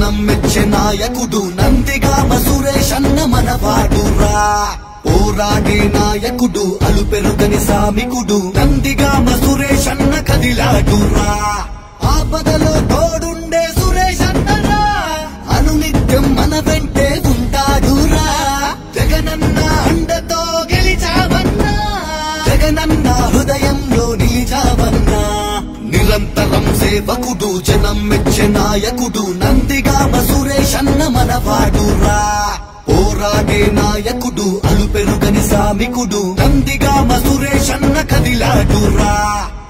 జనం మెచ్చే నాయకుడు నందిగామ సురేష్ అన్న మనవాడురా పోరాడే నాయకుడు అలు పెరుగని సామికుడు నందిగామ సురేష్ అన్న కదిలాడురా ఆపదలో తోడుండే సురేష్ అన్నరా అనునిత్యం మన వెంటే ఉంటాడురా జగనన్న అండతో గెలిచావన్నా జగనన్న హృదయంలో నిలిచావన్నా నిరంతరం సేవకుడు జనం మెచ్చే నాయకుడు నందిగామ సురేష్ అన్న మనవాడురా పోరాడే నాయకుడు అలు పెరుగని సామికుడు నందిగామ సురేష్ అన్న కదిలాడురా